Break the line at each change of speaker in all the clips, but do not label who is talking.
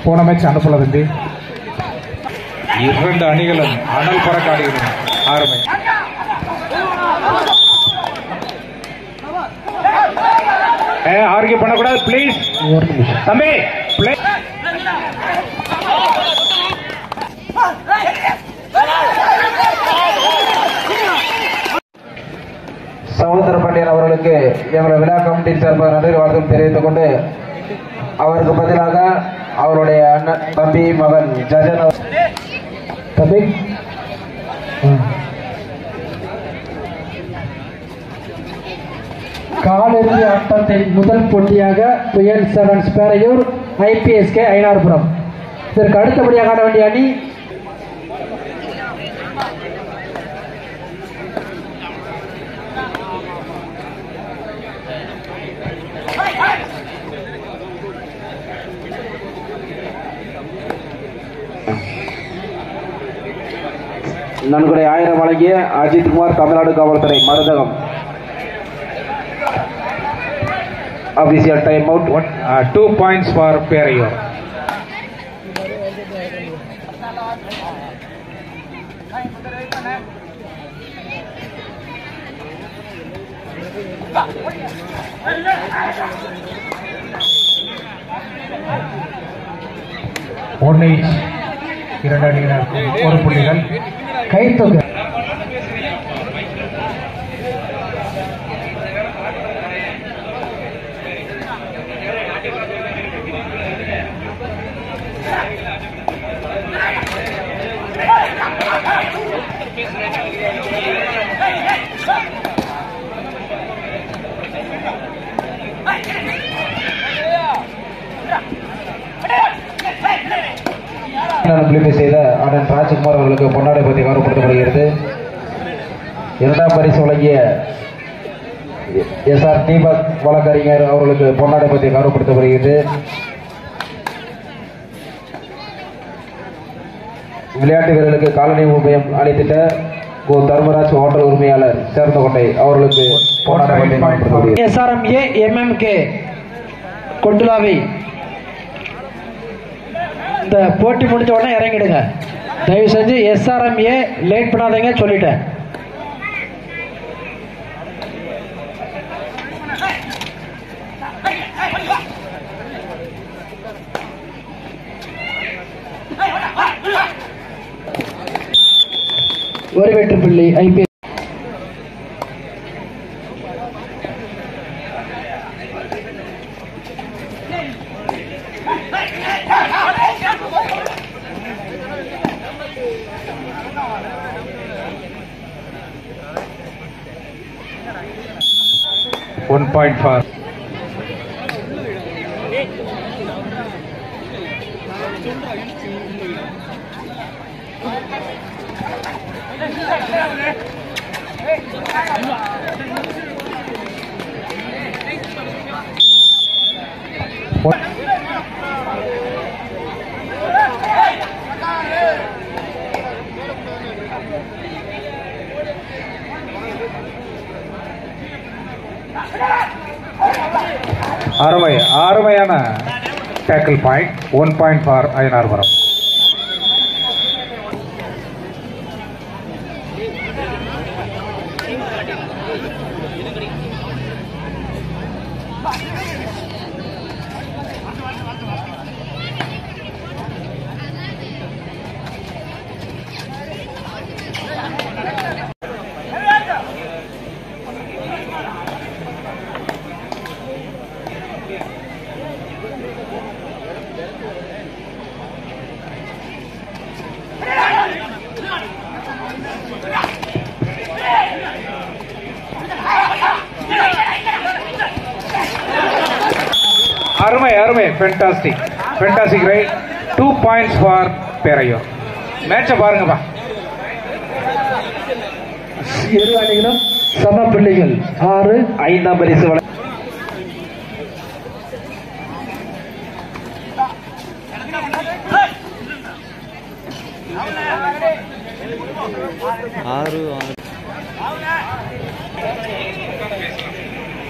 போன மேட்ச் அனுப்பல தம்பி
இரண்டு அணிகளும் அனல் பறக்காடுகிறது ஆறுமை
ஏ ஆர்கியூ பண்ணக்கூடாது ப்ளீஸ்
ஒரு நிமிஷம்
தம்பி play.
சகோதர பாண்டியன் அவர்களுக்கு எங்களுடைய விழா கமிட்டியின் சார்பாக நன்றி வாழ்த்தும் தெரிவித்துக் கொண்டு அவருக்கு பதிலாக அவருடைய அண்ணன் தம்பி மகன் ஜஜன் அவர்
தம்பி காலிறுதி ஆட்டத்தின் முதல் போட்டியாக புயல் செவன்ஸ் பேரையூர் ஐபிஎஸ்கே ஐநார்புரம் இதற்கு அடுத்தபடியாக ஆட வேண்டிய அணி
நன்கொடை ஆயிரம் வழங்கிய அஜித் குமார் தமிழ்நாடு காவல்துறை மருந்தகம் official time out
one two points for Peraiyur
one each. இரண்டு அணியினருக்கும் ஒரு புள்ளிகள்
கைத்தொகை
பிலிப்பை செய்த அண்ணன் ராஜ்குமார் அவர்களுக்கு பொன்னாடை பற்றி கௌரவப்படுத்தப்படுகிறது இரண்டாம் பரிசு வழங்கிய எஸ் ஆர் தீபக் வழக்கறிஞர் அவர்களுக்கு பொன்னாடை பற்றி கௌரவப்படுத்தப்படுகிறது விளையாட்டு வீரர்களுக்கு காலனி உபயம் அளித்திட்ட கோ தர்மராஜ் ஹோட்டல் உரிமையாளர் சேர்ந்த கொண்டை அவர்களுக்கு பொன்னாடை பற்றி கௌரவப்படுத்தப்படுகிறது
எஸ்ஆர்எம்ஏ எம்எம்கே கொண்டுலாவை இந்த போட்டி முடிஞ்ச உடனே இறங்கிடுங்க தயவு செஞ்சு எஸ்ஆர்எம்ஏ லேட் பண்ணாதீங்க சொல்லிட்டேன் ஒரு வெற்றி புள்ளி ஐபிஎல்
ஒன் பாயிண்ட் ஃபார் அருமை அருமையான tackle point one point for Ayyanarpuram அருமை அருமை fantastic fantastic right two points for Peraiyur மேட்சை பாருங்கப்பா
இரு அணிகளும் சம புள்ளிகள் ஆறு
ஐந்தாம் பரிசு வழங்க
ஆறு ஆறு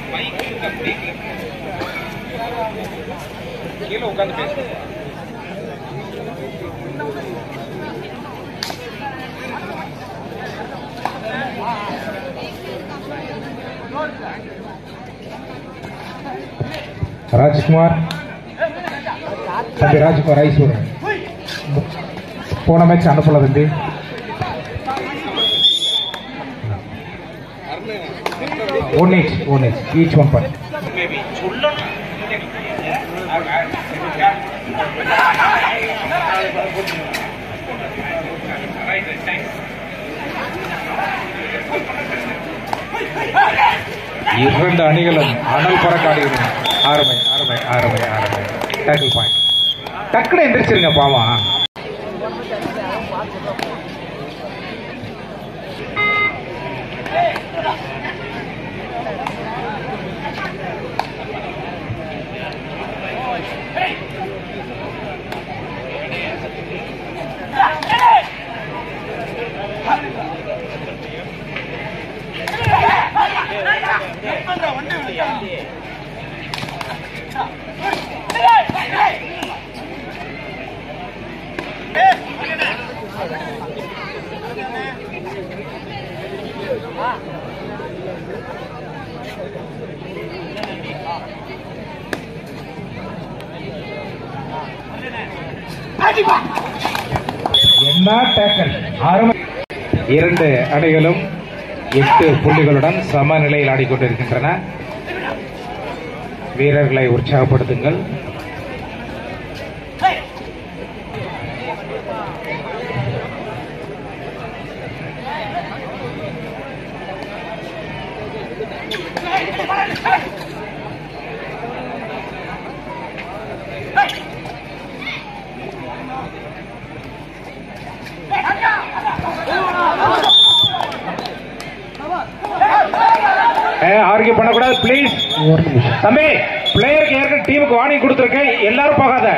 கீழே உட்காந்து பேசுங்க ராஜ்குமார் தம்பி ராஜ்குமார் ஐஸ் விடுங்க போன மேட்ச் அனுப்பல தம்பி one each one each each one point இரண்டு அணிகளும் அனல் பறக்காடுகிறோம் ஆறுமை ஆறுமை ஆறுமை ஆறுமை டேக்கிள் பாயிண்ட் டக்குனு எந்திரிச்சிருங்க பாவம் என்ன டேக்கல் அருமை இரண்டு அணிகளும் எட்டு புள்ளிகளுடன் சமநிலையில் ஆடிக்கொண்டிருக்கின்றன வீரர்களை உற்சாகப்படுத்துங்கள் ஆர்கியூ பண்ணக்கூடாது ப்ளீஸ்
ஒரு நிமிஷம்
தம்பி பிளேயருக்கு ஏற்கனவே டீமுக்கு வார்னிங் கொடுத்துருக்கேன் எல்லாரும் போகாத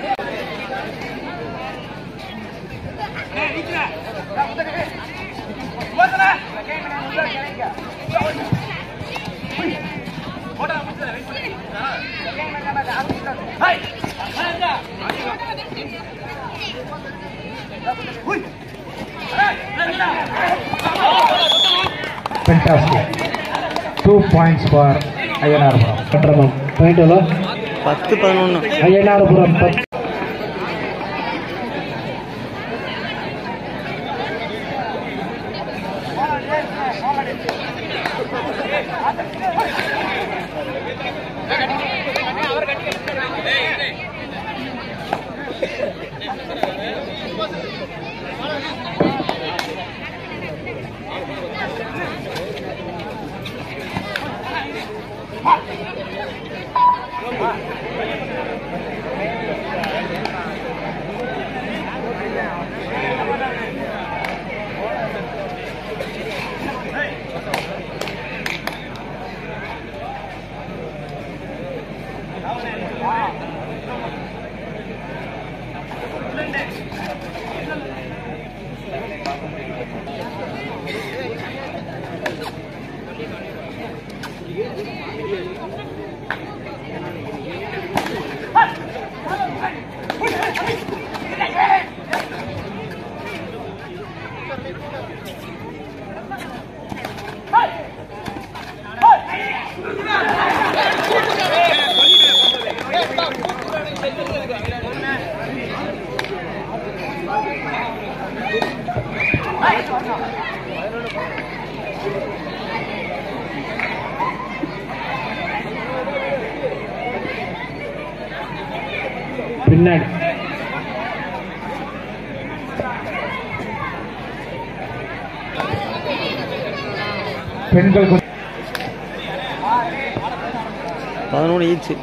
Fantastic. Two points for ஐயனார்புரம்
கட்டணம் பாயிண்ட் எவ்வளோ
பத்து பதினொன்று
ஐயனார்புரம் பத்து பின்னாடி
பெண்கள் கொஞ்சம்
பதினொன்று ஈச்சு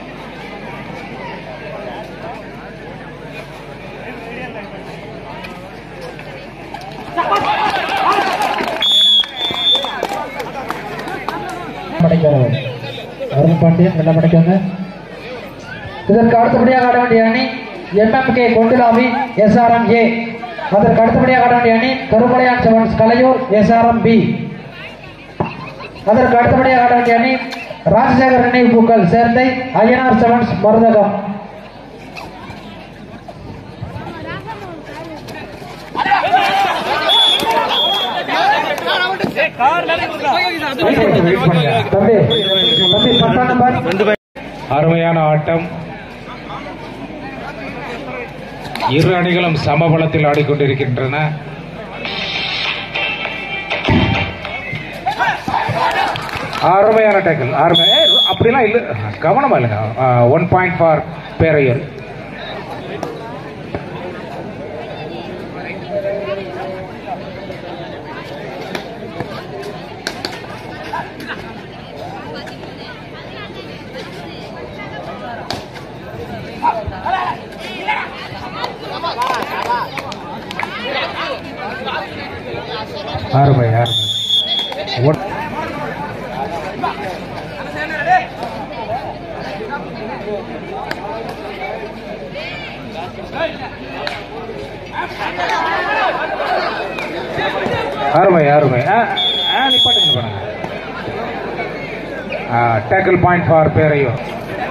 மடைக்கிறவர் அருண் பாண்டியன் வெள்ள மடைக்காங்க இதற்கு அடுத்தபடியாக ஆட வேண்டிய அணி எம்எம்கே கொண்டிலாவி எஸ்ஆர்எம் ஏ அதற்கு அடுத்தபடியாக ஆட வேண்டிய அணி Karumalaiyan sevens Kalaiyur SRM B அதற்கு அடுத்தபடியாக ஆட வேண்டிய அணி ராஜசேகர் நினைவு பூக்கள் சேர்ந்தை INR sevens Maruthagam
Hey!
Wait பண்ணுங்க
தம்பி தம்பி பத்தாம் நம்பர்
ரெண்டு பாயிண்ட்
அருமையான ஆட்டம் இரு அணிகளும் சமபலத்தில் ஆடிக்கொண்டிருக்கின்றன அருமையான டேக்கிள் அருமை ஏய், அப்படிலாம் இல்ல கவனமா இல்லைங்க ஒன் பாயிண்ட் ஃபார் பேரையர் அருமை அருமை ஒன் அருமை அருமை ஆ, ஆ, நிப்பாட்டுங்க பண்ணுங்க டேக்கிள் பாயிண்ட் ஃபார் பேரையூர்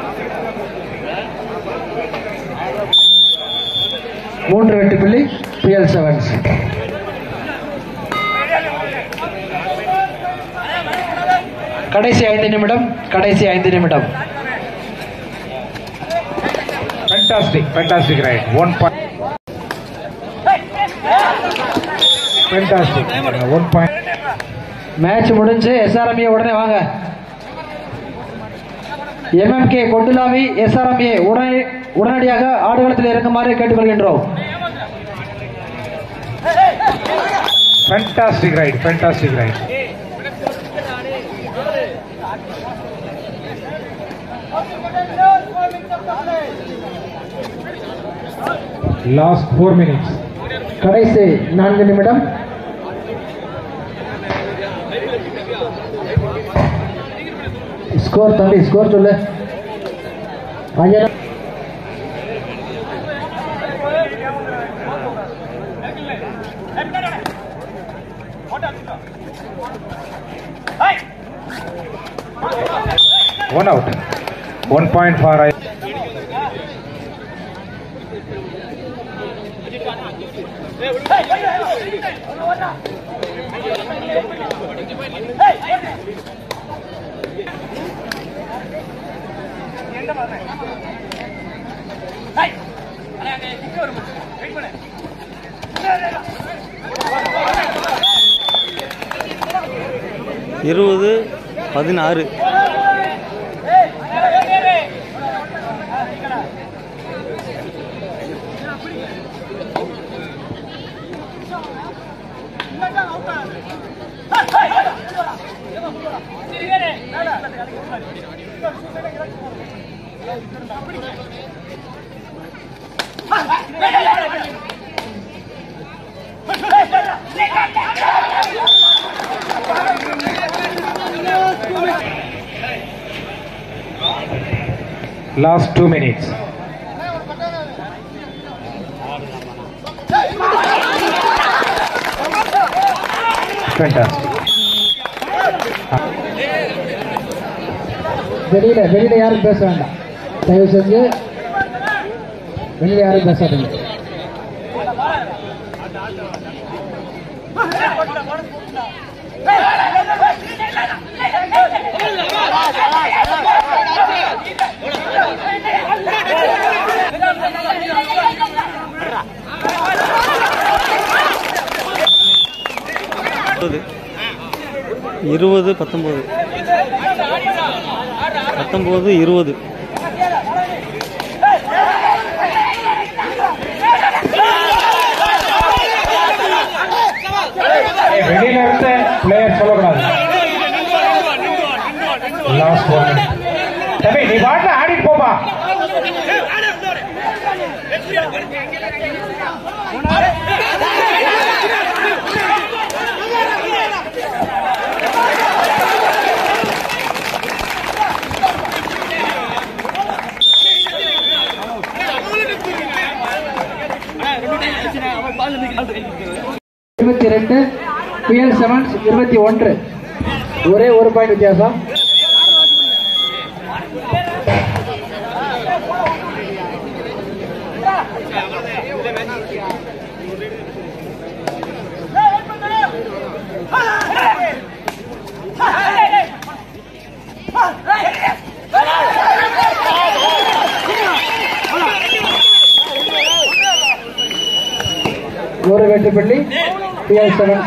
மூன்று வெட்டு புள்ளி பிஎல் செவன்ஸ் கடைசி ஐந்து நிமிடம் கடைசி ஐந்து நிமிடம்
fantastic fantastic right one point fantastic one point
match முடிஞ்சு எஸ்ஆர்எம்ஏ உடனே வாங்க எம்எம்கே கொண்டுலாவி எஸ்ஆர்எம்ஏ உடனே உடனடியாக ஆடுகளத்தில் இறங்குமாறு கேட்டுக்கொள்கின்றோம்
fantastic right fantastic right last four minutes
கடைசி நான்கு நிமிடம் ஸ்கோர் தம்பி ஸ்கோர் சொல்லு ஐயா
one out one point for ஐ
இருபது பதினாறு
லாஸ்ட் டூ மினிட்ஸ் ஃபென்டாஸ்டிக்
வெளியில வெளியில யாரும் பேச வேண்டாம் தயவு செஞ்சு வெளியில யாரும் பேசாதீங்க
இருபது இருபது பத்தொம்போது பத்தொம்போது இருபது
வெளியில இருந்து பிளேயர் சொல்லக்கூடாது லாஸ்ட் ஒன் தம்பி நீ பாட்டு ஆடிட்டு போப்பா
இருபத்தி ரெண்டு பிஎல் செவன்ஸ் இருபத்தி ஒன்று ஒரே ஒரு பாயிண்ட் வித்தியாசம் ஒரு வெற்றி புள்ளி பிஎல் செவன்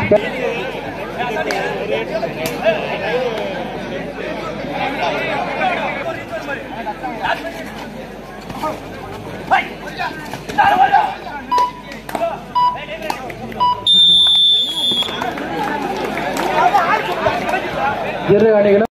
இரு அணிகளும்